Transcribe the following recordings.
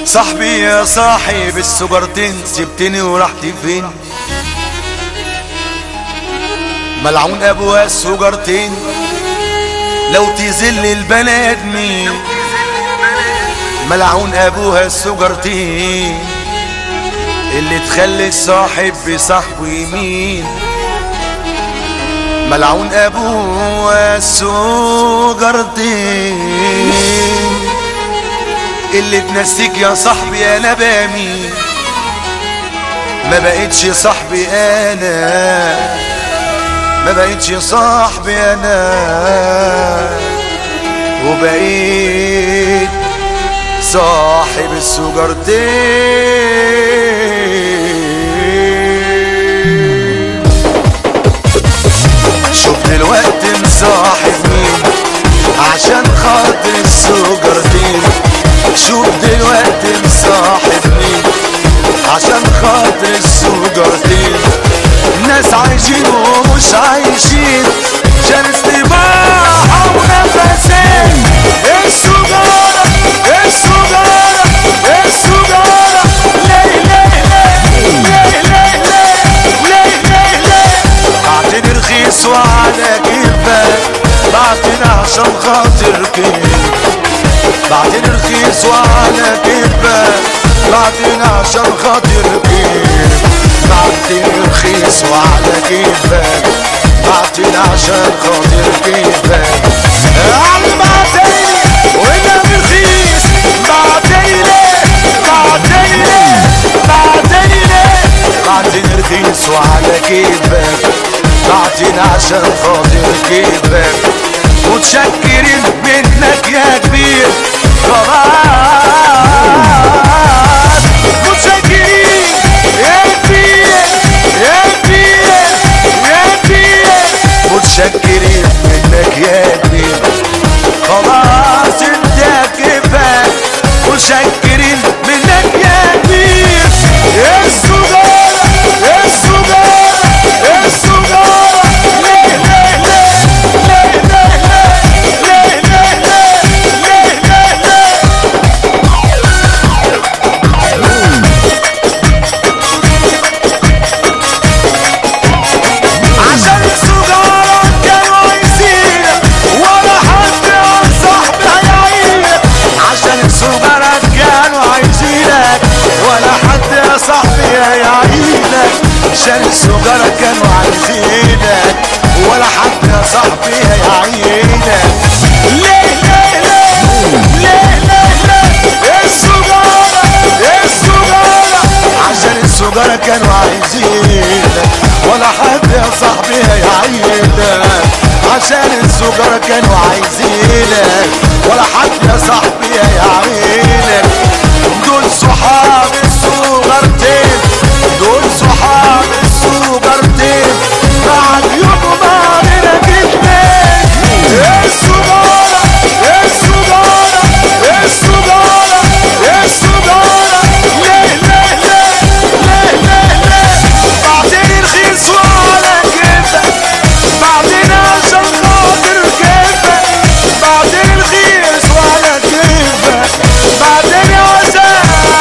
صاحبي يا صاحب السجرتين سبتني ورحت فين ملعون ابوها السجرتين لو تذل البني ادمين ملعون ابوها السجرتين اللي تخلي الصاحب بصاحبه يمين ملعون ابوها السجرتين اللي تنسيك يا صاحبي انا بامين ما بقتش صاحبي انا ما بقتش صاحبي انا وبقيت صاحب السجرتين شوف دلوقتي مصاحب مين عشان خاطر السجرتين شوف دلوقتي مصاحب مين عشان خاطر السجرتين ناس عايشين ومش عايشين عشان استباحة ونفسين السجارة السجارة السجارة ليه ليه ليه ليه ليه ليه ليه ليه ليه بعتني رخيص وعلى كيفك بعتني عشان خاطر كيف بعتني رخيص وعلى كيفك بعتني عشان خاطر كيف بعتني رخيص وعلى كيفك بعتني عشان خاطر كيفك عم بعتني وانا رخيص بعتني ليه بعتني ليه بعتني ليه بعتني رخيص وعلى كيفك بعتني عشان خاطر كيفك متشكرين منك يا كبير خلاص متشكرين يا كبير يا كبير يا كبير متشكرين منك يا كبير خلاص انت كفاك متشكرين منك يا كبير السجارة السجارة السجارة ليه ليه ليه ليه ليه ليه ليه ليه ليه ليه ليه عشان السجارة كانوا عايزينك ولا حد عن صاحبي هيعينك عشان السجارة كانوا عايزينك ولا حد يا صاحبي هيعينك عشان السجارة كانوا عايزينك ولا حد يا صاحبي هيعينك ليه ليه ليه ليه ليه ليه السجارة السجارة عشان السجارة كانوا عايزينك ولا حد يا صاحبي هيعينك عشان السجارة كانوا عايزينك ولا حد يا صاحبي هيعينك دول صحاب السجارتين دول صحاب السجارتين بعد يوم ما علينا جبتين السجارة السجارة السجارة السجارة ليه ليه ليه ليه ليه ليه بعدين رخيص وعلى كيفك بعدين عشان خاطر كيفك بعدين رخيص وعلى كيفك بعدين عشان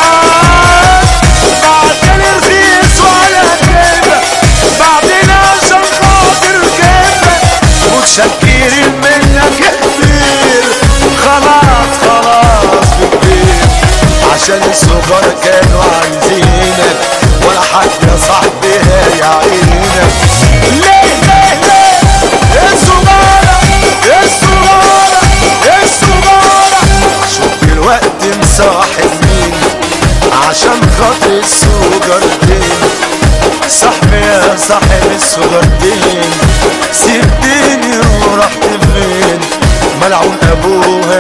بعدين رخيص وعلى كيفك بعدين عشان خاطر كيفك متشكرين منك يا كبير خلاص خلاص كبير عشان السجارة كانوا عايزينك ولا حد يا صاحبي هيعينك ليه ليه ليه السجارة السجارة السجارة شوف دلوقتي مصاحب مين عشان خاطر السجارتين صاحبي يا صاحب السجارتين سبتني ورحت فين ملعون ابوها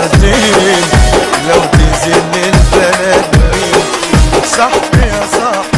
السجارتين لو تزن البنات مين صاحبي يا صاحبي